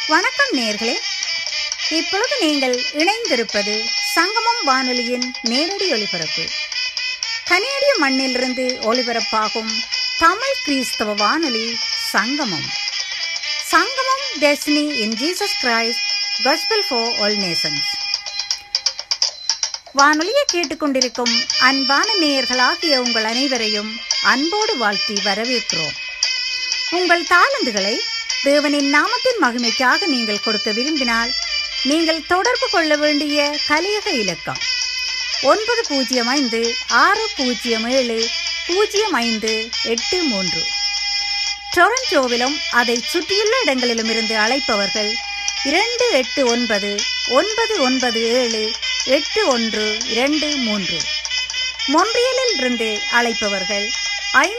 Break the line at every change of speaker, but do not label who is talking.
வணக்கம் நேர்களே இப்பொழுது நீங்கள் இணைந்திருப்பது சங்கமம் வானொலியின் நேரடி ஒலிபரப்பு கனேடிய மண்ணிலிருந்து ஒலிபரப்பாகும் தமிழ் கிறிஸ்தவ வானொலி சங்கமம் சங்கமம் destiny in Jesus Christ gospel for all nations வானொலியை கேட்டுக்கொண்டிருக்கும் அன்பான நேயர்களாகிய உங்கள் அனைவரையும் அன்போடு வாழ்த்தி வரவேற்கிறோம் உங்கள் தாளந்துகளை தேவனின் நாமத்தின் மகிமைக்காக நீங்கள் கொடுக்க விரும்பினால் நீங்கள் தொடர்பு கொள்ள வேண்டிய கலியக இலக்கம் ஒன்பது பூஜ்ஜியம் ஐந்து ஆறு பூஜ்ஜியம் ஏழு பூஜ்ஜியம் ஐந்து எட்டு மூன்று டொரண்டோவிலும் அதை சுற்றியுள்ள இடங்களிலும் இருந்து அழைப்பவர்கள் இரண்டு எட்டு ஒன்பது ஒன்பது ஒன்பது ஏழு எட்டு ஒன்று இரண்டு மூன்று மொன்றியலில் இருந்து அழைப்பவர்கள் ஐந்து